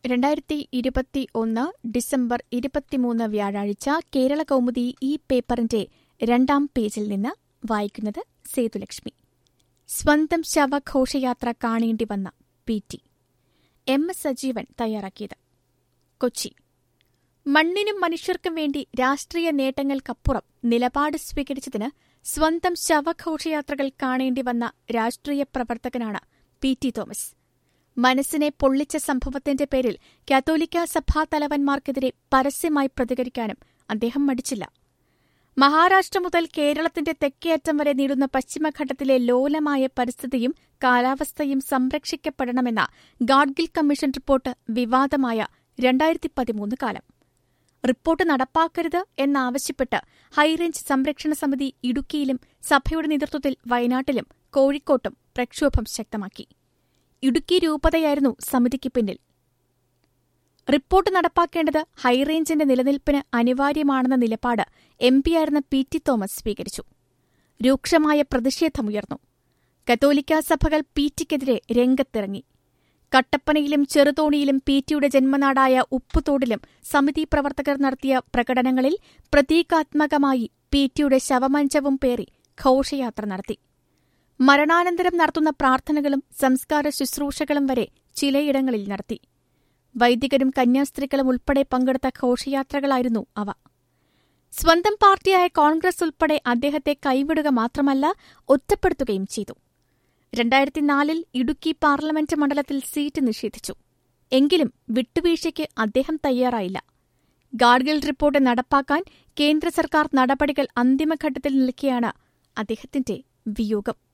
രണ്ടായിരത്തി ഇരുപത്തി ഒന്ന് ഡിസംബർ ഇരുപത്തിമൂന്ന് വ്യാഴാഴ്ച കേരള കൗമുദി ഈ പേപ്പറിന്റെ രണ്ടാം പേജിൽ നിന്ന് വായിക്കുന്നത് സേതുലക്ഷ്മി സ്വന്തം ശവഘോഷയാത്ര കാണേണ്ടി വന്ന P T M S Sajeevan തയ്യാറാക്കിയത് കൊച്ചി മണ്ണിനും മനുഷ്യർക്കും വേണ്ടി രാഷ്ട്രീയ നേട്ടങ്ങൾക്കപ്പുറം നിലപാട് സ്വീകരിച്ചതിന് സ്വന്തം ശവഘോഷയാത്രകൾ കാണേണ്ടി വന്ന രാഷ്ട്രീയ പ്രവർത്തകനാണ് പി ടി തോമസ് മനസ്സിനെ പൊള്ളിച്ച സംഭവത്തിന്റെ പേരിൽ കാത്തോലിക്ക സഭാ തലവന്മാർക്കെതിരെ പരസ്യമായി പ്രതികരിക്കാനും അദ്ദേഹം മടിച്ചില്ല മഹാരാഷ്ട്ര മുതൽ കേരളത്തിന്റെ തെക്കേയറ്റം വരെ നീളുന്ന പശ്ചിമഘട്ടത്തിലെ ലോലമായ പരിസ്ഥിതിയും കാലാവസ്ഥയും സംരക്ഷിക്കപ്പെടണമെന്ന ഗാഡ്ഗിൽ കമ്മീഷൻ റിപ്പോർട്ട് വിവാദമായ രണ്ടായിരത്തി പതിമൂന്ന് കാലം റിപ്പോർട്ട് നടപ്പാക്കരുത് എന്നാവശ്യപ്പെട്ട് ഹൈറേഞ്ച് സംരക്ഷണ സമിതി ഇടുക്കിയിലും സഭയുടെ നേതൃത്വത്തിൽ വയനാട്ടിലും കോഴിക്കോട്ടും പ്രക്ഷോഭം ശക്തമാക്കി ഇടുക്കി രൂപതയായിരുന്നു സമിതിക്ക് പിന്നിൽ റിപ്പോർട്ട് നടപ്പാക്കേണ്ടത് ഹൈറേഞ്ചിന്റെ നിലനിൽപ്പിന് അനിവാര്യമാണെന്ന നിലപാട് എം പിയായിരുന്ന പി ടി തോമസ് സ്വീകരിച്ചു രൂക്ഷമായ പ്രതിഷേധമുയർന്നു കത്തോലിക്ക സഭകൾ പി ടിക്കെതിരെ രംഗത്തിറങ്ങി കട്ടപ്പനയിലും ചെറുതോണിയിലും പി ടിയുടെ ജന്മനാടായ ഉപ്പുതോടിലും സമിതി പ്രവർത്തകർ നടത്തിയ പ്രകടനങ്ങളിൽ പ്രതീകാത്മകമായി പി ടിയുടെ ശവമഞ്ചവും പേറി ഘോഷയാത്ര നടത്തി മരണാനന്തരം നടത്തുന്ന പ്രാർത്ഥനകളും സംസ്കാര ശുശ്രൂഷകളും വരെ ചിലയിടങ്ങളിൽ നടത്തി വൈദികരും കന്യാസ്ത്രീകളും ഉൾപ്പെടെ പങ്കെടുത്ത ഘോഷയാത്രകളായിരുന്നു അവ സ്വന്തം പാർട്ടിയായ കോൺഗ്രസ് ഉൾപ്പെടെ അദ്ദേഹത്തെ കൈവിടുക മാത്രമല്ല ഒറ്റപ്പെടുത്തുകയും ചെയ്തു രണ്ടായിരത്തിനാലിൽ ഇടുക്കി പാർലമെന്റ് മണ്ഡലത്തിൽ സീറ്റ് നിഷേധിച്ചു എങ്കിലും വിട്ടുവീഴ്ചയ്ക്ക് അദ്ദേഹം തയ്യാറായില്ല ഗാഡ്ഗിൽ റിപ്പോർട്ട് നടപ്പാക്കാൻ കേന്ദ്ര സർക്കാർ നടപടികൾ അന്തിമഘട്ടത്തിൽ നിൽക്കെയാണ് അദ്ദേഹത്തിന്റെ വിയോഗം